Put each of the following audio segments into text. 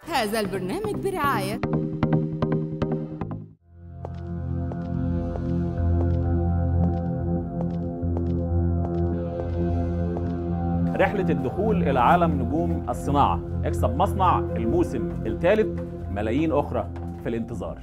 هذا البرنامج برعاية رحلة الدخول إلى عالم نجوم الصناعة اكسب مصنع الموسم الثالث ملايين أخرى في الانتظار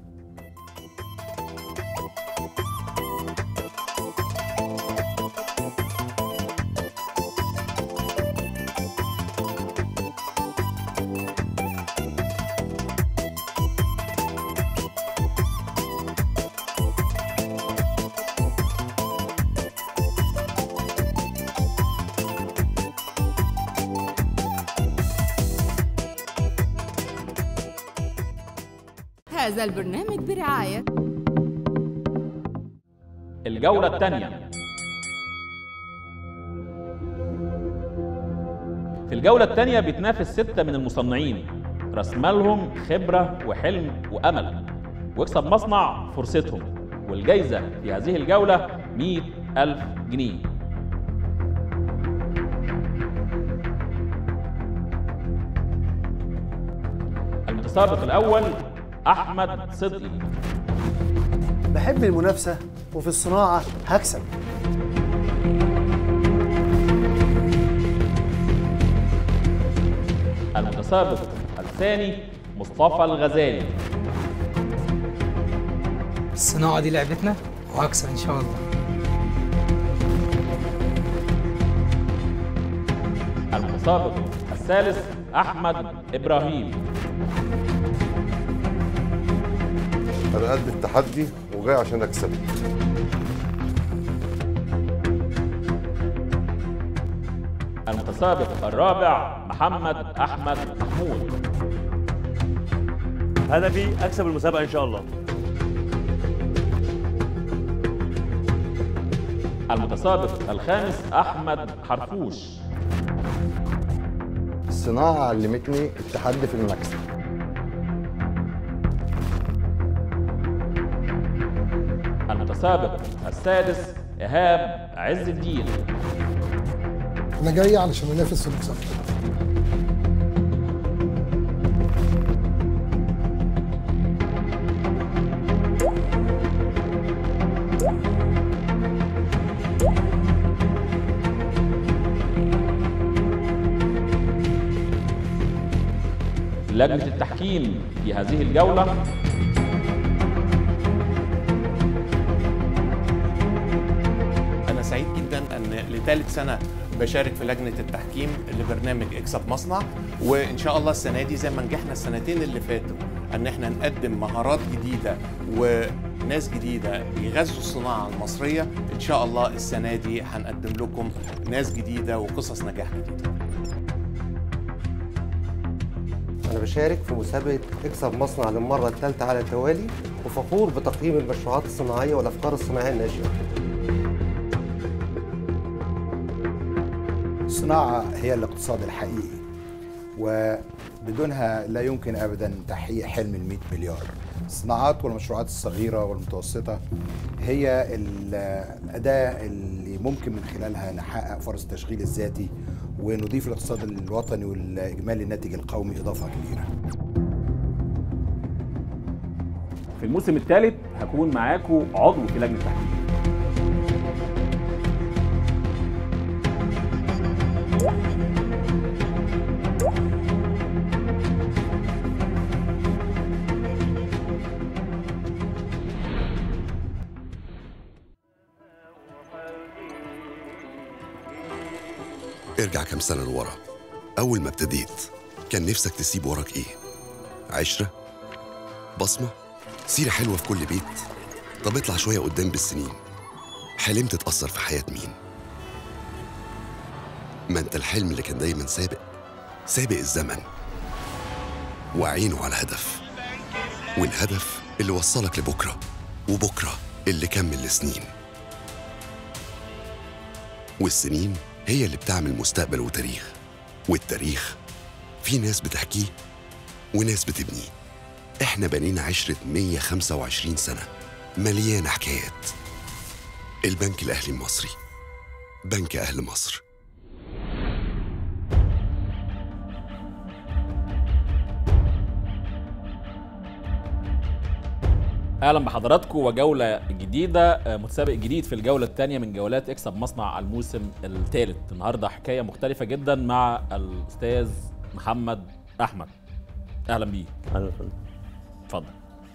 هذا البرنامج برعاية الجولة الثانية في الجولة الثانية بيتنافس ستة من المصنعين راس مالهم خبرة وحلم وأمل واكسب مصنع فرصتهم والجايزة في هذه الجولة 100 ألف جنيه المتسابق الأول أحمد صدقي بحب المنافسة وفي الصناعة هكسب المتسابق الثاني مصطفى الغزالي الصناعة دي لعبتنا وهكسب إن شاء الله المتسابق الثالث أحمد إبراهيم انا قد التحدي وجاي عشان اكسب المتسابق الرابع محمد أحمد محمود هدفي اكسب المسابقه ان شاء الله المتسابق الخامس أحمد حرفوش الصناعة علمتني التحدي في المكسب المتسابق السادس إيهاب عز الدين انا جاي علشان انافس في المسابقه لجنة التحكيم في هذه الجولة أنا سعيد جدا أن لثالث سنة بشارك في لجنة التحكيم لبرنامج اكسب مصنع وإن شاء الله السنة دي زي ما نجحنا السنتين اللي فاتوا أن احنا نقدم مهارات جديدة وناس جديدة بيغذوا الصناعة المصرية إن شاء الله السنة دي هنقدم لكم ناس جديدة وقصص نجاح جديدة أنا بشارك في مسابقة اكسب مصنع للمرة الثالثة على التوالي وفخور بتقييم المشروعات الصناعية والأفكار الصناعية الناشئة الصناعة هي الاقتصاد الحقيقي وبدونها لا يمكن أبدا تحقيق حلم ال 100 مليار الصناعات والمشروعات الصغيرة والمتوسطة هي الأداة اللي ممكن من خلالها نحقق فرص التشغيل الذاتي ونضيف الاقتصاد الوطني والإجمالي الناتج القومي إضافة كبيرة في الموسم الثالث هكون معاكم عضو في لجنة التحكيم ارجع كام سنة لورا أول ما ابتديت كان نفسك تسيب وراك إيه؟ عشرة؟ بصمة؟ سيرة حلوة في كل بيت؟ طب اطلع شوية قدام بالسنين حلمت تأثر في حياة مين؟ ما انت الحلم اللي كان دايما سابق سابق الزمن وعينه على الهدف والهدف اللي وصلك لبكرة وبكرة اللي كمل لسنين والسنين هي اللي بتعمل مستقبل وتاريخ والتاريخ في ناس بتحكيه وناس بتبنيه احنا بنينا عشرة 125 سنة مليانة حكايات البنك الأهلي المصري بنك أهل مصر اهلا بحضراتكم وجوله جديده آه، متسابق جديد في الجوله الثانيه من جولات اكسب مصنع الموسم الثالث النهارده حكايه مختلفه جدا مع الاستاذ محمد احمد اهلا بيه اهلا فندم اتفضل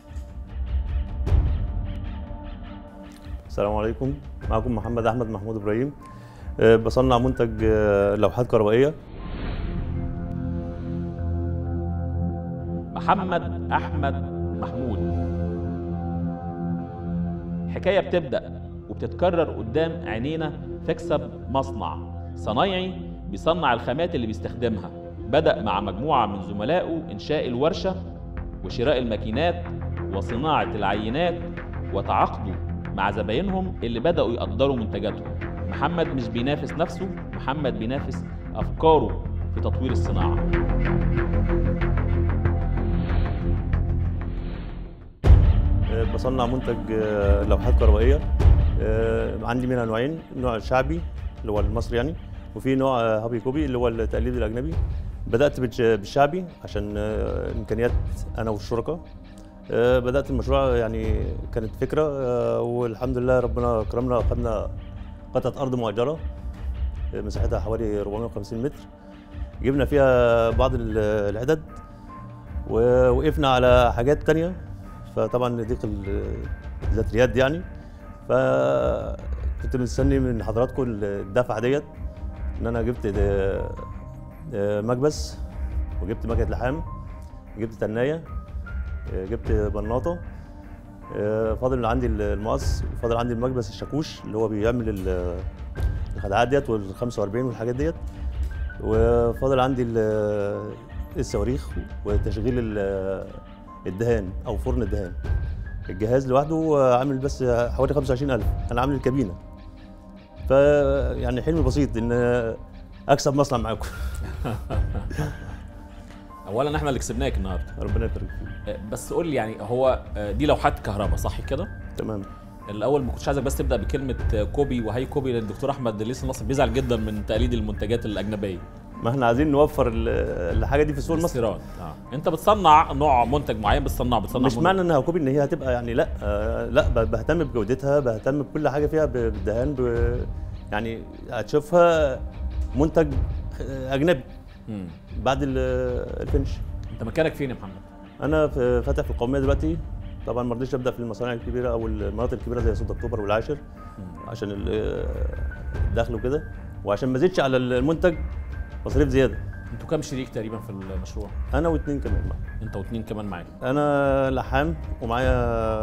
السلام عليكم معكم محمد احمد محمود ابراهيم آه، بصنع منتج آه، لوحات كهربائيه محمد احمد محمود حكايه بتبدا وبتتكرر قدام عينينا تكسب مصنع صنايعي بيصنع الخامات اللي بيستخدمها بدا مع مجموعه من زملائه انشاء الورشه وشراء الماكينات وصناعه العينات وتعاقدوا مع زباينهم اللي بداوا يقدروا منتجاتهم محمد مش بينافس نفسه محمد بينافس افكاره في تطوير الصناعه آه، بصنع منتج آه، لوحات كهربائيه آه، عندي منها نوعين نوع الشعبي اللي هو المصري يعني وفي نوع آه، هابي كوبي اللي هو التقليد الاجنبي بدات بالش- بالشعبي عشان آه، امكانيات انا والشركاء آه، بدات المشروع يعني كانت فكره آه، والحمد لله ربنا كرمنا واخدنا قطعه ارض مؤجره آه، مساحتها حوالي 450 متر جبنا فيها بعض ال- العدد ووقفنا على حاجات تانية فطبعا ضيق ال- ذات اليد يعني فكنت مستني من حضراتكم الدفعه ديت ان انا جبت د- آه، مكبس وجبت مكنه لحام جبت تنايه آه، جبت بناطه آه، فاضل عندي المقص وفاضل عندي المكبس الشاكوش اللي هو بيعمل ال- الخدعات ديت وال 45 والحاجات ديت وفاضل عندي ال- الصواريخ وتشغيل ال- الدهان او فرن الدهان الجهاز لوحده عامل بس حوالي 25000 انا عامل الكابينه ف يعني حلمي بسيط ان اكسب مصنع معاكم اولا احنا اللي كسبناك النهارده ربنا يبارك فيك آه، بس قول لي يعني هو آه، دي لوحات كهرباء صح كده تمام الاول ما كنتش عايزك بس تبدا بكلمه آه، كوبي وهي كوبي لان الدكتور احمد ليس ناصر بيزعل جدا من تقليد المنتجات الاجنبيه ما احنا عايزين نوفر ال- الحاجه دي في السوق المصري الاستيراد اه انت بتصنع نوع منتج معين بتصنعه بتصنع مش منتج. معنى انها كوبي ان هي هتبقى يعني لا آه لا ب- بهتم بجودتها بهتم بكل حاجه فيها ب- بالدهان ب يعني هتشوفها منتج آه، اجنبي مم. بعد ال- الفينش انت مكانك فين يا محمد انا في فاتح في القوميه دلوقتي طبعا ما رضيتش ابدا في المصانع الكبيره او المناطق الكبيره زي 6 اكتوبر والعاشر عشان ال- الدخل وكده وعشان ما ازيدش على المنتج مصاريف زياده انتوا كام شريك تقريبا في المشروع انا واثنين كمان معايا انت واثنين كمان معاك انا لحام ومعايا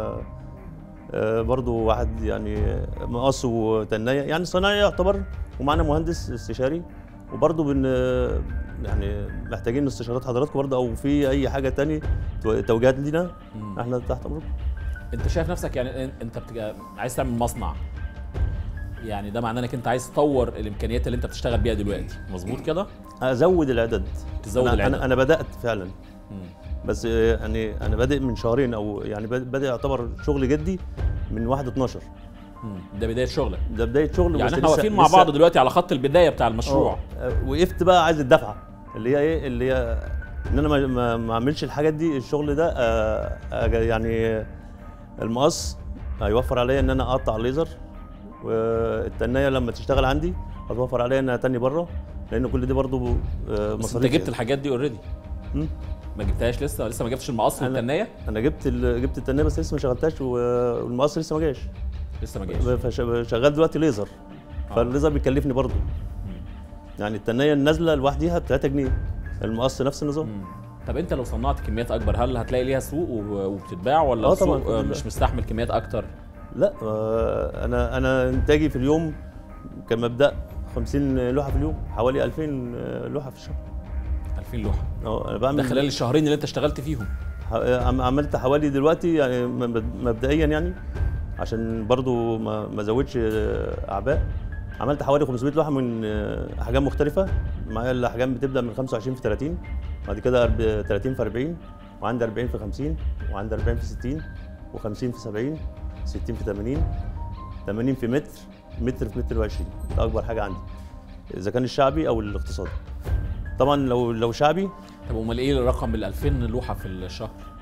آه، برضو واحد يعني مقص وتنايه يعني صنايعي يعتبر ومعانا مهندس استشاري وبرضو بن يعني محتاجين استشارات حضراتكم برضو او في اي حاجه تاني تو- توجيهات لينا مم. احنا تحت امركم انت شايف نفسك يعني إن- انت بتبقى عايز تعمل مصنع يعني ده معناه انك انت عايز تطور الامكانيات اللي انت بتشتغل بيها دلوقتي مظبوط كده ازود العدد تزود أنا العدد انا, أنا بدات فعلا مم. بس آه، يعني انا بادئ من شهرين او يعني باد- بادئ يعتبر شغل جدي من 1 12 مم. ده بدايه شغلك ده بدايه شغل يعني بس احنا لسه- واقفين مع لسه- بعض دلوقتي على خط البدايه بتاع المشروع آه، وقفت بقى عايز الدفعه اللي هي ايه اللي هي ان انا ما- ما ما اعملش الحاجات دي الشغل ده آه، آه، يعني المقص هيوفر عليا ان انا اقطع الليزر والتنايه لما تشتغل عندي هتوفر عليا ان اتني بره لان كل دي برضو آه، بس انت مصاريف جبت زيادة. الحاجات دي اوريدي مم. ما جبتهاش لسه لسه ما جبتش المقص أنا- والتنايه انا جبت ال- جبت التنايه بس لسه ما شغلتهاش و- والمقص لسه ما جاش لسه ما جاش فش- شغال دلوقتي ليزر فالليزر بيكلفني برضه يعني التنايه النازله لوحديها ب 3 جنيه المقص نفس النظام طب انت لو صنعت كميات اكبر هل هتلاقي ليها سوق وب- وبتتباع ولا آه السوق طبعاً، آه، الحمد مش لله. مستحمل كميات اكتر لا آه، انا انا انتاجي في اليوم كمبدا 50 لوحه في اليوم حوالي 2000 لوحه في الشهر 2000 لوحه اه انا بعمل ده خلال الشهرين اللي انت اشتغلت فيهم ح- عم- عملت حوالي دلوقتي يعني م- مبدئيا يعني عشان برضو ما ما ازودش آه، اعباء عملت حوالي 500 لوحه من آه، احجام مختلفه معايا الاحجام بتبدا من 25 في 30 بعد كده أرب- 30 في 40 وعندي 40 في 50 وعندي 40 في 60 و50 في 70 60 في 80 80 في متر متر في متر و20 ده اكبر حاجه عندي اذا كان الشعبي او الاقتصادي طبعا لو لو شعبي طب امال ايه الرقم بال 2000 لوحه في الشهر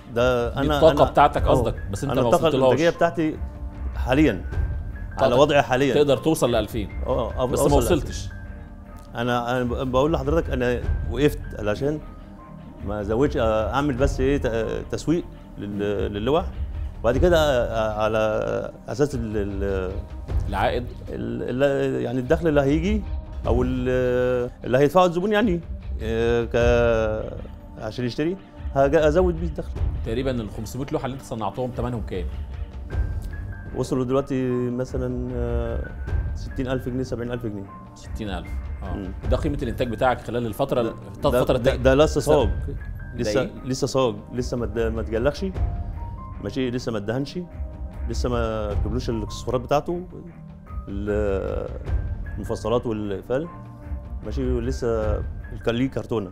ده دي انا الطاقة أنا- بتاعتك آه. قصدك، بس أنت انا ما الطاقه وصلتلهاش. الانتاجيه بتاعتي حاليا على طاقتك وضعي حاليا تقدر توصل ل 2000 اه أو- بس أوصل ما ل 2000. وصلتش انا انا ب- بقول لحضرتك انا وقفت علشان ما ازودش اعمل بس ايه ت- تسويق لل- للوح وبعد كده أ- على اساس ال- ال- العائد ال- ال- يعني الدخل اللي هيجي او ال- اللي هيدفعه الزبون يعني آه، ك عشان يشتري هج- ازود بيه الدخل تقريبا ال 500 لوحه اللي انت صنعتهم ثمنهم كام؟ وصلوا دلوقتي مثلا آه، 60000 جنيه 70000 جنيه 60000 اه مم. ده قيمه الانتاج بتاعك خلال الفتره ده, الفتره ده, ده لسه صاج ده لسه إيه؟ لسه صاج لسه ما اد- ما اتجلخش ماشي لسه ما ادهنش لسه ما جبلوش الاكسسوارات بتاعته ال- المفصلات والاقفال ماشي ولسه كان ليه كرتونه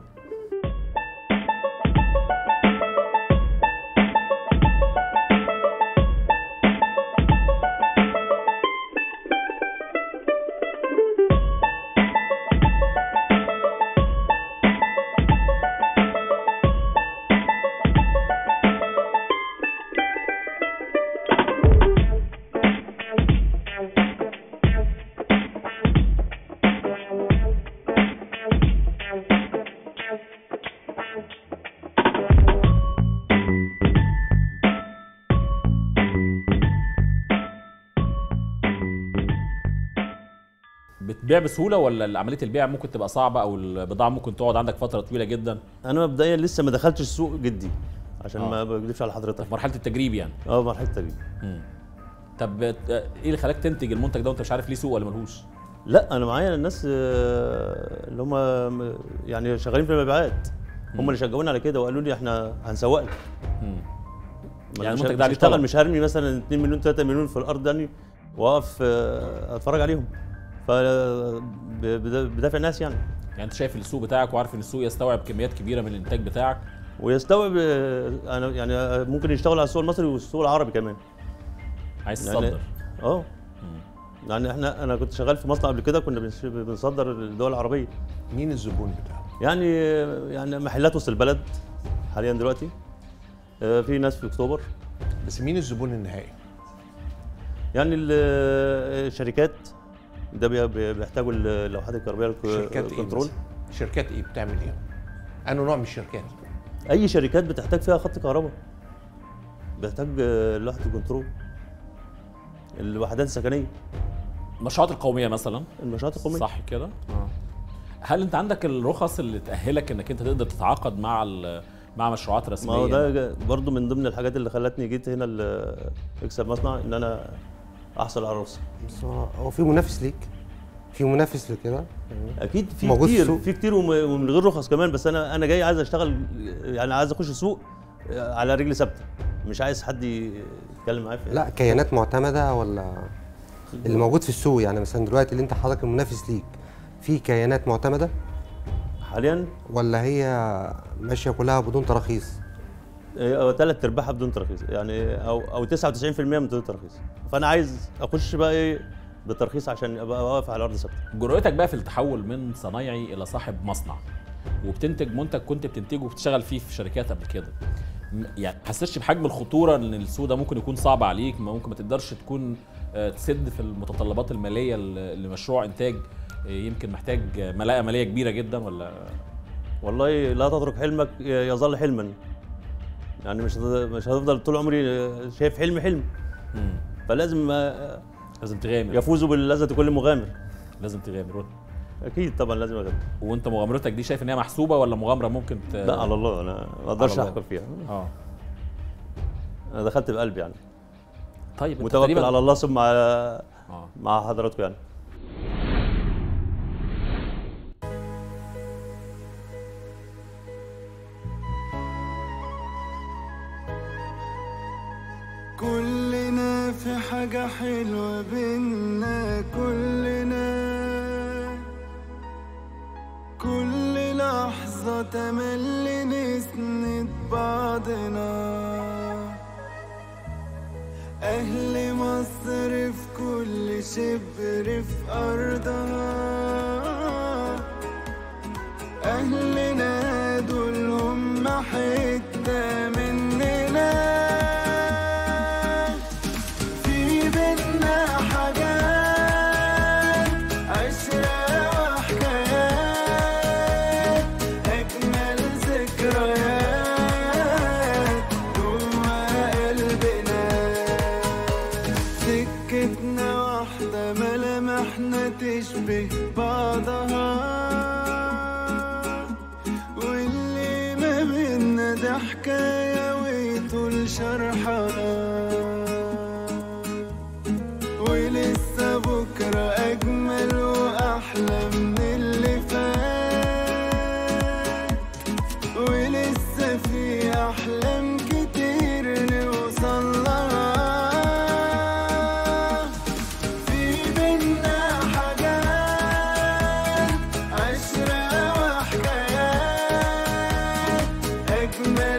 بتبيع بسهوله ولا عمليه البيع ممكن تبقى صعبه او البضاعه ممكن تقعد عندك فتره طويله جدا انا مبدئيا لسه ما دخلتش السوق جدي عشان آه. ما بكذبش على حضرتك في مرحله التجريب يعني اه مرحله التجريب مم. طب آه، ايه اللي خلاك تنتج المنتج ده وانت مش عارف ليه سوق ولا ملهوش؟ لا انا معايا الناس آه، اللي هم م- يعني شغالين في المبيعات هم اللي شجعوني على كده وقالوا لي احنا هنسوق لك مم. ما يعني أنا مش المنتج ه- ده مش عليه هشتغل طلب. مش هرمي مثلا 2 مليون 3 مليون في الارض يعني واقف آه، اتفرج عليهم ف ب- بدا- بدافع ناس يعني يعني انت شايف السوق بتاعك وعارف ان السوق يستوعب كميات كبيره من الانتاج بتاعك ويستوعب آه، انا يعني آه، ممكن يشتغل على السوق المصري والسوق العربي كمان عايز يعني- تصدر اه يعني احنا انا كنت شغال في مصنع قبل كده كنا بنش- بنصدر للدول العربيه مين الزبون بتاعه؟ يعني يعني محلات وسط البلد حاليا دلوقتي آه، في ناس في اكتوبر بس مين الزبون النهائي؟ يعني ال- الشركات ده بي- بي- بيحتاجوا اللوحات الكهربائيه الك- شركات ايه الكنترول مثلا؟ شركات ايه بتعمل ايه؟ انه نوع من الشركات؟ اي شركات بتحتاج فيها خط كهرباء بيحتاج آه، لوحه الكنترول الوحدات السكنيه المشروعات القوميه مثلا المشروعات القوميه صح كده اه هل انت عندك الرخص اللي تاهلك انك انت تقدر تتعاقد مع ال- مع مشروعات رسميه ما هو ده جا- برضو من ضمن الحاجات اللي خلتني جيت هنا ال- اكسب مصنع ان انا احصل على الرخصه بس هو هو في منافس ليك في منافس لكده اكيد في موجود في كتير السوق. في كتير وم- ومن غير رخص كمان بس انا انا جاي عايز اشتغل يعني عايز اخش السوق على رجل ثابته مش عايز حد يتكلم معايا في لا كيانات معتمده ولا اللي موجود في السوق يعني مثلا دلوقتي اللي انت حضرتك المنافس ليك في كيانات معتمده حاليا ولا هي ماشيه كلها بدون تراخيص ثلاث ارباعها بدون ترخيص يعني او او 99% من بدون ترخيص فانا عايز اخش بقى ايه بالترخيص عشان ابقى واقف على ارض ثابته جرأتك بقى في التحول من صنايعي الى صاحب مصنع وبتنتج منتج كنت بتنتجه وبتشتغل فيه في شركات قبل كده م- يعني حسيتش بحجم الخطوره ان السوق ده ممكن يكون صعب عليك ما ممكن ما تقدرش تكون آه، تسد في المتطلبات الماليه ل- لمشروع انتاج آه، يمكن محتاج آه، ملاءه ماليه كبيره جدا ولا والله لا تترك حلمك يظل حلما يعني مش هت- مش هتفضل طول عمري شايف حلم حلم مم. فلازم لازم تغامر يفوز باللذة كل مغامر لازم تغامر اكيد طبعا لازم اغامر وانت مغامرتك دي شايف ان هي محسوبه ولا مغامره ممكن ت... لا على الله انا ما اقدرش على الله. احكم فيها اه انا دخلت بقلبي يعني طيب أنت متوكل تقريباً- على الله ثم على اه مع حضراتكم يعني كلنا في حاجة حلوة بينا كلنا كل لحظة تملي نسند بعضنا أهل مصر في كل شبر في أرضها أهلنا دول هم حتة مننا شرحها ولسه بكرة أجمل وأحلى من اللي فات ولسه في أحلام كتير نوصل لها في بينا حاجات عشرة وحكايات أجمل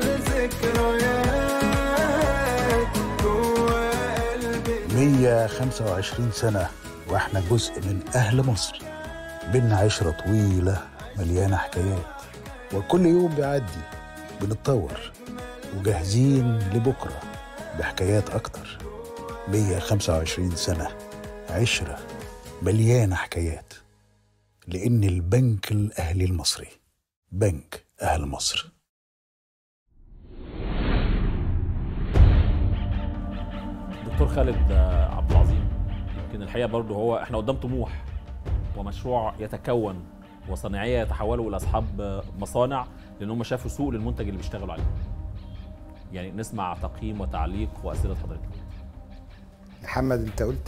ذكريات جوا قلبي 125 سنة واحنا جزء من أهل مصر بينا عشرة طويلة مليانة حكايات وكل يوم بيعدي بنتطور وجاهزين لبكرة بحكايات أكتر 125 سنة عشرة مليانة حكايات لأن البنك الأهلي المصري بنك أهل مصر دكتور خالد آه، عبد العظيم يمكن الحقيقه برضه هو احنا قدام طموح ومشروع يتكون وصناعيه يتحولوا الى اصحاب آه، مصانع لان هم شافوا سوق للمنتج اللي بيشتغلوا عليه. يعني نسمع تقييم وتعليق واسئله حضرتك. محمد انت قلت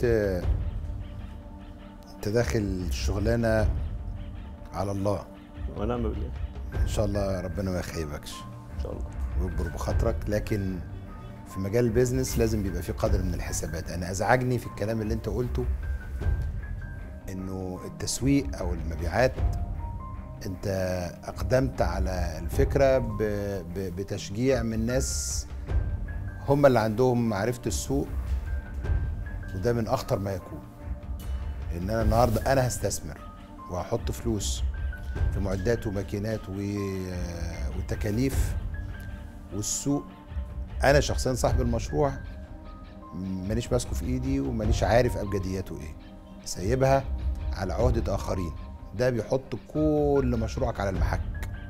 انت داخل الشغلانه على الله ونعم بالله ان شاء الله ربنا ما يخيبكش ان شاء الله ويكبر بخاطرك لكن في مجال البيزنس لازم بيبقى في قدر من الحسابات انا ازعجني في الكلام اللي انت قلته انه التسويق او المبيعات انت اقدمت على الفكره ب... ب... بتشجيع من ناس هم اللي عندهم معرفه السوق وده من اخطر ما يكون ان انا النهارده انا هستثمر وهحط فلوس في معدات وماكينات و... وتكاليف والسوق انا شخصيا صاحب المشروع مانيش ماسكه في ايدي ومانيش عارف ابجدياته ايه سايبها على عهدة اخرين ده بيحط كل مشروعك على المحك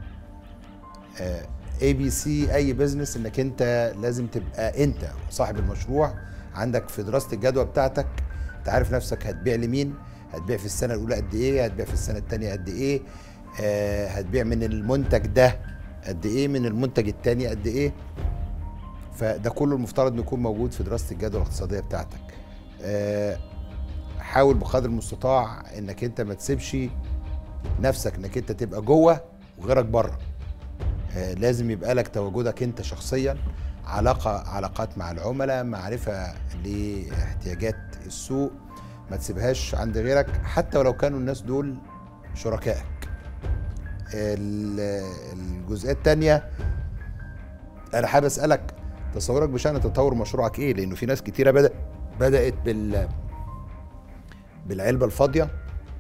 اي بي سي اي بزنس انك انت لازم تبقى انت صاحب المشروع عندك في دراسه الجدوى بتاعتك انت عارف نفسك هتبيع لمين هتبيع في السنه الاولى قد ايه هتبيع في السنه الثانيه قد ايه آه هتبيع من المنتج ده قد ايه من المنتج الثاني قد ايه فده كله المفترض انه يكون موجود في دراسه الجدوى الاقتصاديه بتاعتك آه حاول بقدر المستطاع انك انت ما تسيبش نفسك انك انت تبقى جوه وغيرك بره آه لازم يبقى لك تواجدك انت شخصيا علاقه علاقات مع العملاء معرفه لاحتياجات السوق ما تسيبهاش عند غيرك حتى ولو كانوا الناس دول شركائك الجزئيه الثانيه انا حابب اسالك تصورك بشان تطور مشروعك ايه لانه في ناس كتيره بدأ بدات بال بالعلبه الفاضيه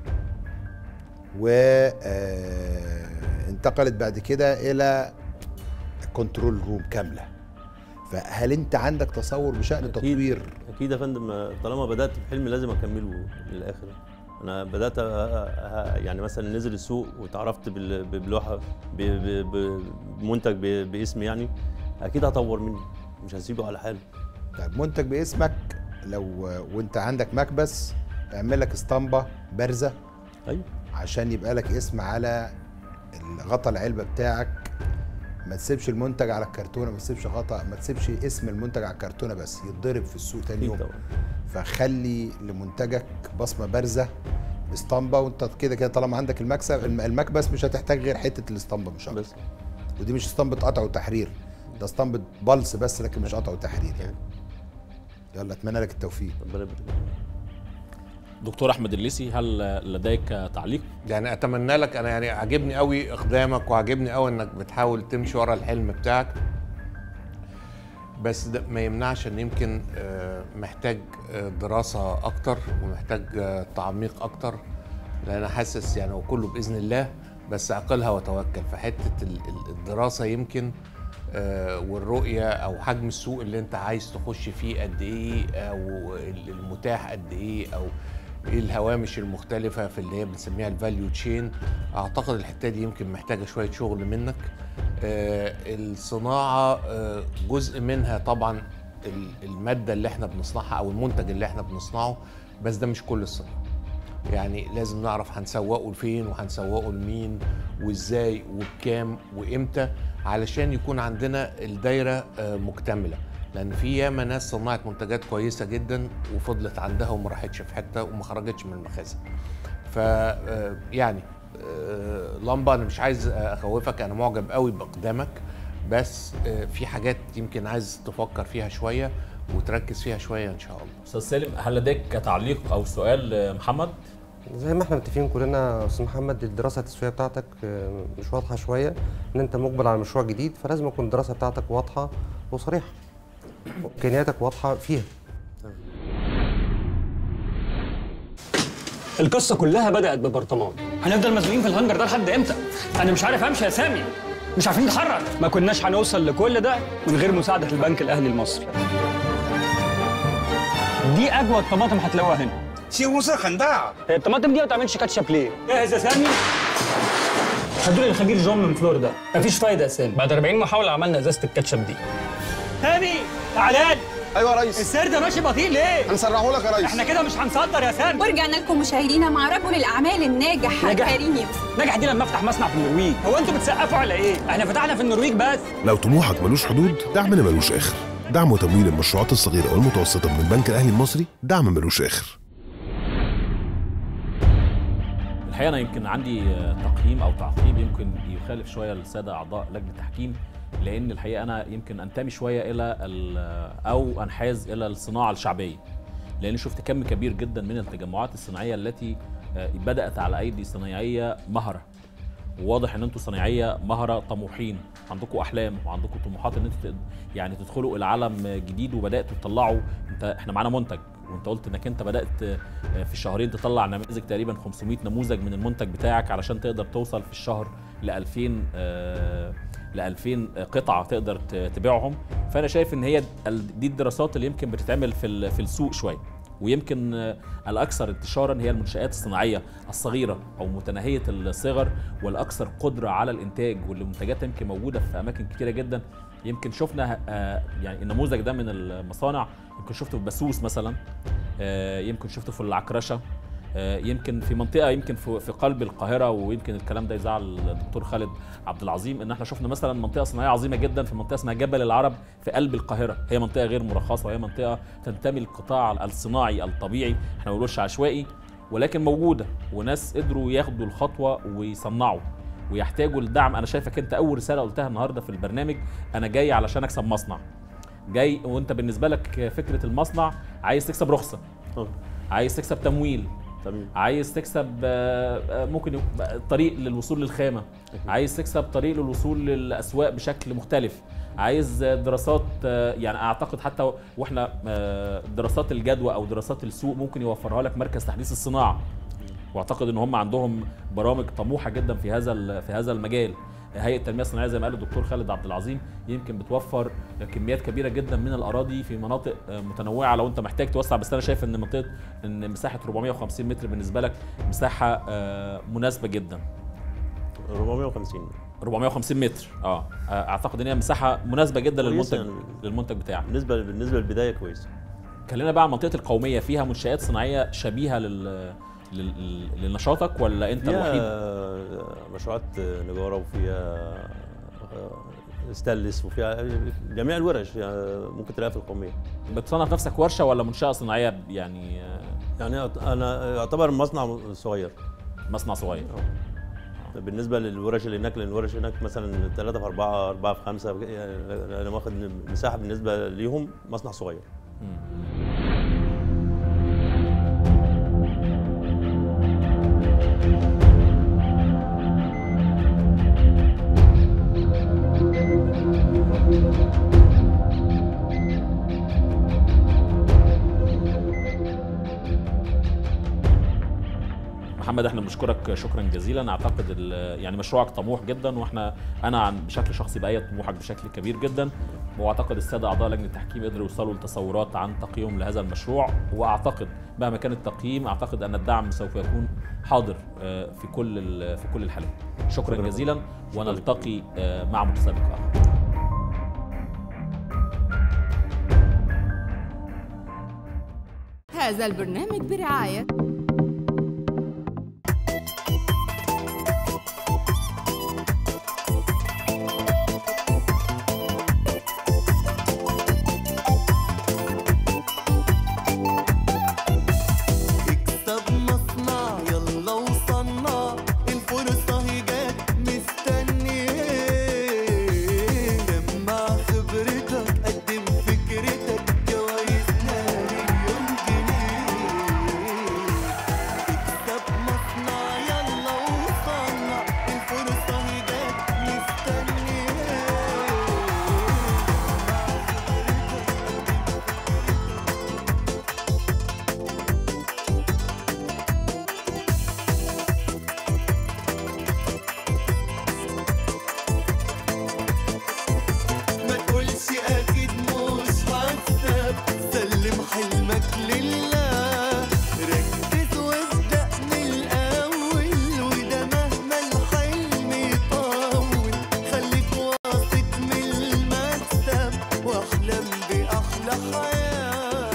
وانتقلت بعد كده الى كنترول روم كامله فهل انت عندك تصور بشان تطوير اكيد يا فندم طالما بدات بحلم لازم اكمله للاخر انا بدات أ- أ- يعني مثلا نزل السوق وتعرفت بال- بلوحه ب- ب- بمنتج ب- باسمي يعني اكيد هطور منه مش هسيبه على حاله طيب منتج باسمك لو وانت عندك مكبس اعمل لك اسطمبه بارزه ايوه عشان يبقى لك اسم على غطا العلبه بتاعك ما تسيبش المنتج على الكرتونه ما تسيبش غطا ما تسيبش اسم المنتج على الكرتونه بس يتضرب في السوق تاني يوم فخلي لمنتجك بصمه بارزه باسطمبه وانت كده كده طالما عندك المكسب الم- المكبس مش هتحتاج غير حته الاسطمبه مش اكتر ودي مش اسطمبه قطع وتحرير ده اسطمبه بلس بس لكن مش قطع وتحرير يعني يلا اتمنى لك التوفيق ربنا يبارك دكتور احمد الليسي هل لديك تعليق؟ يعني اتمنى لك انا يعني عاجبني قوي اقدامك وعاجبني قوي انك بتحاول تمشي ورا الحلم بتاعك بس ده ما يمنعش ان يمكن آه، محتاج آه، دراسه اكتر ومحتاج آه، تعميق اكتر لان انا حاسس يعني هو كله باذن الله بس اعقلها وتوكل فحته ال- ال- الدراسه يمكن آه، والرؤيه او حجم السوق اللي انت عايز تخش فيه قد ايه او ال- المتاح قد ايه او ايه الهوامش المختلفه في اللي هي بنسميها الفاليو تشين اعتقد الحته دي يمكن محتاجه شويه شغل منك آه، الصناعه آه، جزء منها طبعا ال- الماده اللي احنا بنصنعها او المنتج اللي احنا بنصنعه بس ده مش كل الصناعه يعني لازم نعرف هنسوقه لفين وهنسوقه لمين وازاي وبكام وامتى علشان يكون عندنا الدايره آه، مكتمله لان في ياما ناس صنعت منتجات كويسه جدا وفضلت عندها وما راحتش في حته وما خرجتش من المخازن ف آه، يعني آه، لمبه انا مش عايز اخوفك انا معجب قوي باقدامك بس آه، في حاجات يمكن عايز تفكر فيها شويه وتركز فيها شويه ان شاء الله استاذ سالم هل لديك تعليق او سؤال لمحمد زي ما احنا متفقين كلنا يا استاذ محمد الدراسه التسويقيه بتاعتك آه، مش واضحه شويه ان انت مقبل على مشروع جديد فلازم يكون الدراسه بتاعتك واضحه وصريحه امكانياتك واضحه فيها القصه كلها بدات ببرطمان هنفضل مزنوقين في الهنجر ده لحد امتى انا مش عارف امشي يا سامي مش عارفين نتحرك ما كناش هنوصل لكل ده من غير مساعده البنك الاهلي المصري دي اجود طماطم هتلاقوها هنا 西红柿很大。 هي الطماطم دي ما بتعملش كاتشب ليه؟ جاهز يا سامي؟ هدول الخبير جون من فلوريدا مفيش فايده يا سامي بعد 40 محاوله عملنا ازازه الكاتشب دي سامي تعالى لي. ايوه يا ريس السير ده ماشي بطيء ليه؟ هنسرعه لك يا ريس احنا كده مش هنصدر يا سامي ورجعنا لكم مشاهدينا مع رجل الاعمال الناجح نجح. كريم يوسف نجح دي لما افتح مصنع في النرويج هو انتوا بتسقفوا على ايه؟ احنا فتحنا في النرويج بس لو طموحك ملوش حدود دعمنا ملوش آخر دعم وتمويل المشروعات الصغيرة والمتوسطة من البنك الأهلي المصري دعم ملوش آخر الحقيقه انا يمكن عندي آه، تقييم او تعقيب يمكن يخالف شويه الساده اعضاء لجنه التحكيم لان الحقيقه انا يمكن انتمي شويه الى ال- او انحاز الى الصناعه الشعبيه لان شفت كم كبير جدا من التجمعات الصناعيه التي آه، بدات على ايدي صنايعيه مهره وواضح ان انتوا صنايعيه مهره طموحين عندكم احلام وعندكم طموحات ان انتوا تقد- يعني تدخلوا الى عالم جديد وبداتوا تطلعوا انت احنا معانا منتج وانت قلت انك انت بدات آه، في الشهرين تطلع نماذج تقريبا 500 نموذج من المنتج بتاعك علشان تقدر توصل في الشهر ل 2000 آه، ل 2000 قطعه تقدر ت- تبيعهم فانا شايف ان هي ال- دي الدراسات اللي يمكن بتتعمل في ال- في السوق شويه ويمكن آه، الاكثر انتشارا هي المنشات الصناعيه الصغيره او متناهيه الصغر والاكثر قدره على الانتاج واللي منتجاتها يمكن موجوده في اماكن كتيره جدا يمكن شفنا آه، يعني النموذج ده من المصانع يمكن شفته في بسوس مثلا آه، يمكن شفته في العكرشه آه، يمكن في منطقه يمكن في في قلب القاهره ويمكن الكلام ده يزعل الدكتور خالد عبد العظيم ان احنا شفنا مثلا منطقه صناعيه عظيمه جدا في منطقه اسمها جبل العرب في قلب القاهره هي منطقه غير مرخصه وهي منطقه تنتمي للقطاع الصناعي الطبيعي احنا ما بنقولش عشوائي ولكن موجوده وناس قدروا ياخدوا الخطوه ويصنعوا ويحتاجوا لدعم انا شايفك انت اول رساله قلتها النهارده في البرنامج انا جاي علشان اكسب مصنع جاي وانت بالنسبه لك فكره المصنع عايز تكسب رخصه عايز تكسب تمويل عايز تكسب آه، آه، ممكن يبقى طريق للوصول للخامه عايز تكسب طريق للوصول للاسواق بشكل مختلف عايز آه، دراسات آه، يعني اعتقد حتى واحنا آه، دراسات الجدوى او دراسات السوق ممكن يوفرها لك مركز تحديث الصناعه واعتقد ان هم عندهم برامج طموحه جدا في هذا ال- في هذا المجال هيئه التنميه الصناعيه زي ما قال الدكتور خالد عبد العظيم يمكن بتوفر كميات كبيره جدا من الاراضي في مناطق آه، متنوعه لو انت محتاج توسع بس انا شايف ان منطقه ان مساحه 450 متر بالنسبه لك مساحه آه، مناسبه جدا 450 450 متر اه آه، اعتقد ان هي مساحه مناسبه جدا كويسة للمنتج يعني. للمنتج بتاعك بالنسبه بالنسبه للبدايه كويسه كلمنا بقى عن منطقه القوميه فيها منشات صناعيه شبيهه لل لل- لنشاطك ولا انت الوحيد؟ فيها مشروعات نجاره وفيها ستانلس وفيها جميع الورش يعني ممكن تلاقيها في القوميه بتصنف نفسك ورشه ولا منشاه صناعيه يعني يعني انا يعتبر مصنع صغير مصنع صغير بالنسبه للورش اللي هناك لان الورش هناك مثلا 3 في 4 4 في 5 يعني انا واخد مساحه بالنسبه ليهم مصنع صغير محمد احنا بنشكرك شكرا جزيلا اعتقد ال- يعني مشروعك طموح جدا واحنا انا عن بشكل شخصي بايد طموحك بشكل كبير جدا واعتقد الساده اعضاء لجنه التحكيم قدروا يوصلوا لتصورات عن تقييمهم لهذا المشروع واعتقد مهما كان التقييم اعتقد ان الدعم سوف يكون حاضر آه، في كل ال- في كل الحالات شكرا شكراً. جزيلا ونلتقي آه، مع متسابق اخر هذا البرنامج برعاية دي أحلى حياة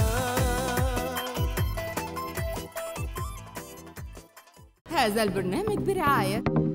هذا البرنامج برعاية